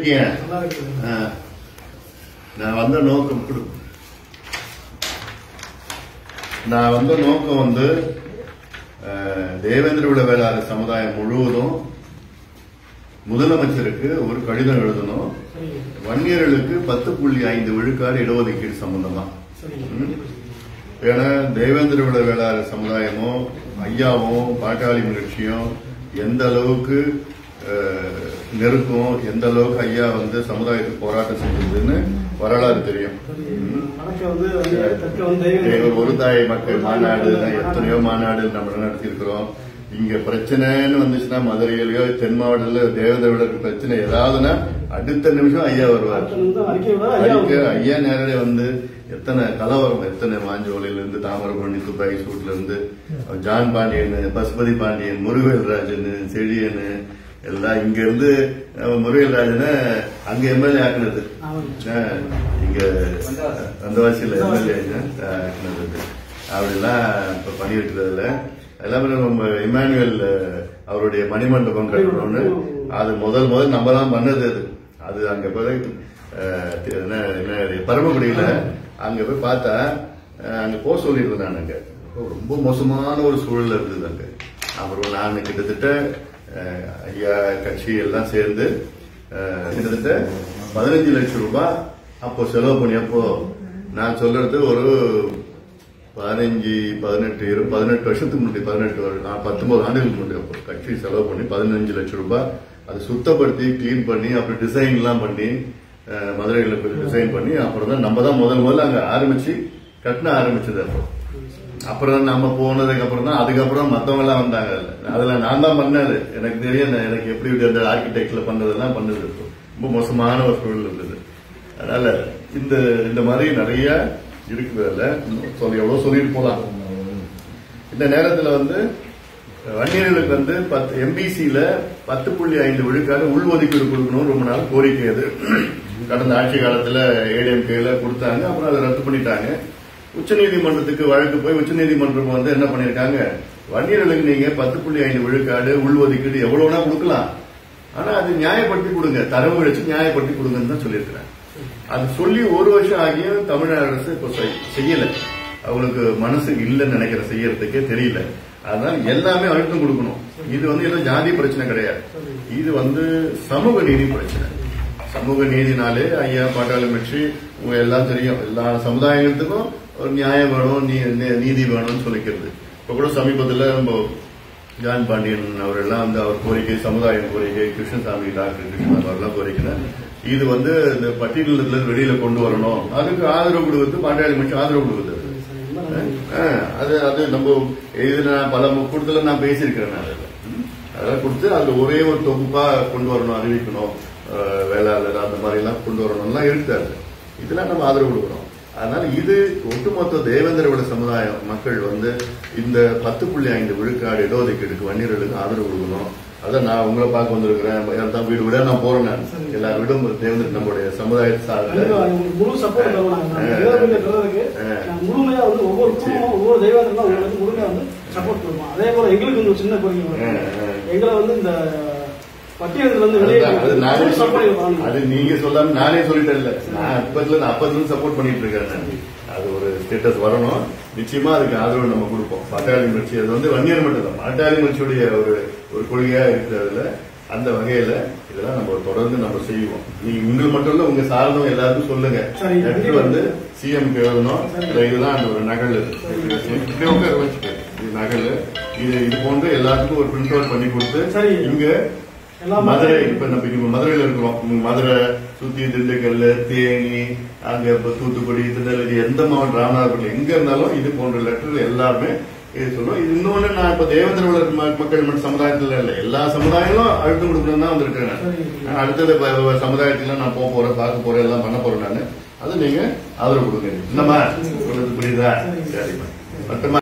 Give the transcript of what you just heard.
இருக்கீங்க நல்லா இருக்குது ஆ. நான் வந்த நோக்கம் கொடு நான் வந்த நோக்கம் வந்து அஹ், தேவேந்திர விட வேளாளர் சமுதாயம் முழுவதும் முதலமைச்சருக்கு ஒரு கடிதம் எழுதணும் சரிங்க வன்னியர்களுக்கு பத்து புள்ளி ஐந்து விழுக்காடு இடஒதுக்கீடு சம்பந்தமா சரிங்க ஏன்னா தேவேந்திர விட வேளாளர் சமுதாயமும் ஐயாவும் பாட்டாளி நிகழ்ச்சியும் எந்த அளவுக்கு அஹ், நெருக்கம் எந்த அளவுக்கு ஐயா வந்து சமுதாயத்துக்கு போராட்டம் செஞ்சதுன்னு வரலாறு தெரியும் ம். வடக்க வந்து வந்து தெற்க வந்து எங்க தெய்வம் ஒரு தாய் மக்கள் மாநாடு எத்தனையோ மாநாடு நம்ம நடத்தியிருக்கிறோம் இங்க பிரச்சனைன்னு வந்துச்சுன்னா மதுரையிலயோ தென் மாவட்டத்துல தேவதவிடருக்கு பிரச்சனை ஏதாவதுன்னா அடுத்த நிமிஷம் ஐயா வருவார் அடுத்த நிமிஷம் அறிக்கை விட ஐயா அதுக்கு ஐயா நேரடியா வந்து எத்தனை கலவரம் எத்தனை மாஞ்சோலையில இருந்து தாமிரபரணி துப்பாக்கி சூட்ல இருந்து ஜான் பாண்டியன் பசுபதி பாண்டியன் முருகவேல் ராஜன் செழியன் எல்லாம் இங்க இருந்து அஹ், முருகவேல் ராஜனை அங்க எம்எல்ஏ ஆக்குனது ஆமாங்க. ஆஹ், இங்க வந்தவாசியில எம்எல்ஏ ஆக்குனது அப்படிலாம் இப்ப பண்ணியிருக்கிறதுல எல்லாமே நம்ம இமானுவேல் அஹ், அவருடைய மணிமண்டபம் கட்டணும்னு அது முதல் முதல் நம்ம தான் பண்ணது அது அது அங்க போய் அஹ், என்ன என்ன இது, பரமக்குடியில அங்க போய் பார்த்தா அஹ், அங்க போக சொல்லியிருந்தேன் அங்க ரொம்ப மோசமான ஒரு சூழல் இருந்தது அங்க அப்புறம் நான் கிட்டத்தட்ட அஹ், ஐயா கட்சி எல்லாம் சேர்ந்து அஹ், கிட்டத்தட்ட பதினஞ்சு லட்சம் ரூபாய் அப்போ செலவு பண்ணியப்போ நான் சொல்றது ஒரு பதினஞ்சு பதினெட்டு இரு பதினெட்டு வருஷத்துக்கு முன்னாடி பதினெட்டு வருடம் ஆ, பத்தொன்பது ஆண்டுகளுக்கு முன்னாடி அப்போ கட்சி செலவு பண்ணி பதினஞ்சு லட்சம் ரூபாய் அதை சுத்தப்படுத்தி கிளீன் பண்ணி அப்புறம் டிசைன் எல்லாம் பண்ணி அஹ், மதுரையில போய் டிசைன் பண்ணி அப்புறம் தான் நம்ம தான் முதல் முதல்ல அங்க ஆரம்பிச்சு கட்டின ஆரம்பிச்சது அப்போ அப்புறம் நம்ம போனதுக்கு அப்புறம் தான் அதுக்கப்புறம் மத்தவங்க எல்லாம் வந்தாங்க அதுல. அதுல நான் தான் பண்ணது எனக்கு தெரியும் நான் எனக்கு எப்படி இப்படி அந்த ஆர்கிடெக்ட்ல பண்ணதெல்லாம் பண்ணது இப்போ. ரொம்ப மோசமான ஒரு சூழல் இருந்தது அதனால இந்த இந்த மாதிரி நிறைய இருக்குது அதுல இன்னும் சொல்லி எவ்வளவு சொல்லிட்டு போலாம் இந்த நேரத்துல வந்து வன்னியர்களுக்கு வந்து பத்து எம்பிசியில பத்து புள்ளி ஐந்து விழுக்காடு உள்ஒதுக்கீடு கொடுக்கணும்னு ரொம்ப நாள் கோரிக்கை அது கடந்த ஆட்சி காலத்துல ஏடிஎம்கேல கொடுத்தாங்க அப்புறம் அதை ரத்து பண்ணிட்டாங்க உச்சநீதிமன்றத்துக்கு வழக்கு போய் உச்சநீதிமன்றம் வந்து என்ன பண்ணிருக்காங்க வன்னியர்களுக்கு நீங்க பத்து புள்ளி ஐந்து விழுக்காடு உள்ஒதுக்கீடு எவ்வளவுனா கொடுக்கலாம் ஆனா அது நியாயப்படுத்தி கொடுங்க தரவு வச்சு நியாயப்படுத்தி கொடுங்கன்னு தான் சொல்லியிருக்கிறாங்க அது சொல்லி ஒரு வருஷம் ஆகியும் தமிழ்நாடு அரசு இப்ப செய்- செய்யல அவங்களுக்கு மனசு இல்லைன்னு நினைக்கிற செய்யறதுக்கே தெரியல அதனால எல்லாமே அழுத்தம் கொடுக்கணும் இது வந்து ஏதோ ஜாதி பிரச்சனை கிடையாது இது வந்து சமூக நீதி பிரச்சனை சமூக நீதினாலே ஐயா பாட்டாளி கட்சி உங்க எல்லாம் தெரியும் எல்லா சமுதாயத்துக்கும் ஒரு நியாயம் வேணும் நீ- நீ- நீதி வேணும்னு சொல்லிக்கிறது இப்ப கூட சமீபத்துல நம்ம ஜான் பாண்டியன் அவரெல்லாம் வந்து அவர் கோரிக்கை சமுதாய கோரிக்கை கிருஷ்ணசாமி டாக்டர் கிருஷ்ணன் அவரெல்லாம் கோரிக்கை இது வந்து இந்த பட்டியலில் வெளியில கொண்டு வரணும் அதுக்கு ஆதரவு கொடுக்குறது பாண்டியாளி கட்சி ஆதரவு கொடுக்குது ஆ, அது அது நம்ம இது நான் பல கூட்டத்தில் நான் பேசியிருக்கிறேன் நான் அதில் அதெல்லாம் கொடுத்து அதுல ஒரே ஒரு தொகுப்பா கொண்டு வரணும் அறிவிக்கணும் அஹ், வேளாளர் அந்த மாதிரி எல்லாம் கொண்டு வரணும்லாம் இருக்காது இதெல்லாம் நம்ம ஆதரவு கொடுக்குறோம் அதனால இது ஒட்டுமொத்த தேவேந்திர விட சமுதாய மக்கள் வந்து இந்த பத்து புள்ளி ஐந்து விழுக்காடு இடஒதுக்கீடுக்கு வன்னியர்களுக்கு ஆதரவு கொடுக்கணும் அதான் நான் உங்களை பார்க்க வந்திருக்கிறேன் என் தம்பி வீடு விட நான் போறேன் நான் எல்லா வீடும் தேவேந்திர நம்முடைய சமுதாயத்தை சார்ந்த கண்டிப்பா உங்களுக்கு முழு சப்போர்ட் தருவோம் நாங்க. நாங்க ஆ. தேவபக்தியை பெறுவதற்கு ஆ. நாங்க முழுமையா வந்து ஒவ்வொரு குடும்பமும் ஒவ்வொரு தெய்வத்திலும் உங்களுக்கு முழுமையா வந்து சப்போர்ட் கொடுப்போம் அதே போல எங்களுக்கு வந்து ஒரு சின்ன கோரிக்கை ஆ, வரும். ஆ. எங்களை வந்து இந்த பட்டியலத்துல இருந்து வெளியே அதுதான், அது நானே சப்போர்ட் சொல்லிட்டேன். பண்ணணும் அது நீங்க சொல்லாம நானே சொல்லிட்டேன்ல நான் அப்பத்துல இருந்து அப்பத்துல இருந்து சப்போர்ட் பண்ணிட்டு இருக்கேன் நான். அது ஒரு ஸ்டேட்டஸ் வரணும் நிச்சயமா அதுக்கு ஆதரவு நம்ம கொடுப்போம் பாட்டாளி முயற்சி அது வந்து வன்னியர் மட்டும் தான் பாட்டாளி முயற்சியுடைய ஒரு ஒரு கொள்கையா இருக்கிறதுல அந்த வகையில இதெல்லாம் நம்ம தொடர்ந்து நம்ம செய்வோம் நீங்க உங்களுக்கு மட்டும் இல்ல உங்க சார்ந்தவங்க எல்லாருக்கும் சொல்லுங்க சரி. லெட்டர் வந்து சிஎம் எழுதணும் இல்ல இதுதான் அந்த ஒரு நகல் இப்படி உட்கார வச்சுக்க இது நகல் இது இது போன்று எல்லாத்துக்கும் ஒரு பிரிண்ட் அவுட் பண்ணி கொடுத்து சரி. இங்க எல்லா மதுரை இப்ப நம்ம இப்ப மதுரையில இருக்கிறோம் உம், மதுரை சுத்தி திண்டுக்கல் தேனி அங்க இப்ப தூத்துக்குடி திருநெல்வேலி எந்த மாவட்டம் ராமநாதபுரம் எங்க இருந்தாலும் இது போன்ற லெட்டர் எல்லாருமே இது சொல்றோம் இது இன்னொன்னு நான் இப்ப தேவேந்திர உலக ம- மக்கள் மட்டும் சமுதாயத்துல இல்ல எல்லா சமுதாயங்களும் அழுத்தம் கொடுக்கணும் தான் வந்திருக்கேன் நான். சரி. நான் அடுத்தது ப- ப- சமுதாயத்துல நான் போக போறேன் பார்க்க போறேன் எல்லாம் பண்ண போறேன் நான் அது நீங்க ஆதரவு கொடுங்க என்னம்மா சொல்றது புரியுதா சரிம்மா மட்டுமா